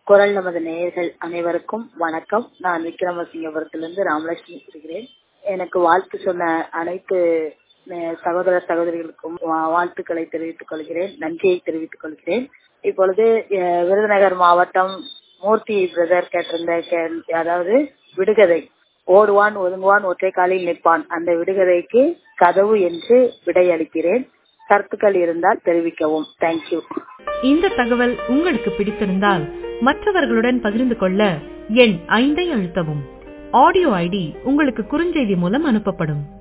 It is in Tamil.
குரல் நமது நேயர்கள் அனைவருக்கும் வணக்கம் நான் விக்ரமசிங்கபுரத்திலிருந்து ராமலட்சுமி பேசுகிறேன் எனக்கு வாழ்த்து சொன்ன அனைத்து அஹ், சகோதர சகோதரிகளுக்கும் வா- வாழ்த்துக்களை தெரிவித்துக் கொள்கிறேன் நன்றியை தெரிவித்துக் கொள்கிறேன் இப்பொழுது அஹ், விருதுநகர் மாவட்டம் மூர்த்தி பிரதர் கேட்டிருந்த கேள்வி அதாவது விடுகதை ஓடுவான் ஒதுங்குவான் ஒற்றை காலில் நிற்பான் அந்த விடுகதைக்கு கதவு என்று விடையளிக்கிறேன் கருத்துக்கள் இருந்தால் தெரிவிக்கவும் தேங்க்யூ இந்த தகவல் உங்களுக்கு பிடித்திருந்தால் மற்றவர்களுடன் பகிர்ந்து கொள்ள எண் ஐந்தை அழுத்தவும் ஆடியோ ஐடி உங்களுக்கு குறுஞ்செய்தி மூலம் அனுப்பப்படும்